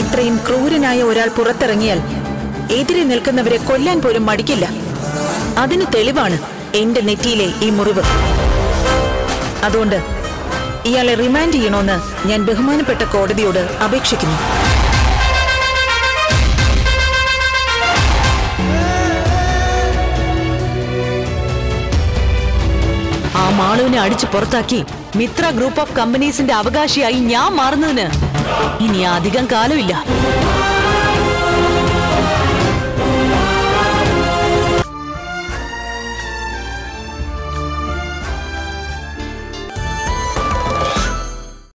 ഇത്രയും ക്രൂരനായ ഒരാൾ പുറത്തിറങ്ങിയാൽ എതിരെ നിൽക്കുന്നവരെ കൊല്ലാൻ പോലും മടിക്കില്ല അതിന് തെളിവാണ് എന്റെ നെറ്റിയിലെ ഈ മുറിവ് അതുകൊണ്ട് ഇയാളെ റിമാൻഡ് ചെയ്യണമെന്ന് ഞാൻ ബഹുമാനപ്പെട്ട കോടതിയോട് അപേക്ഷിക്കുന്നു ആ മാളുവിനെ അടിച്ചു പുറത്താക്കി മിത്ര ഗ്രൂപ്പ് ഓഫ് കമ്പനീസിന്റെ അവകാശിയായി ഞാൻ മാറുന്നതിന് ഇനി അധികം കാലമില്ല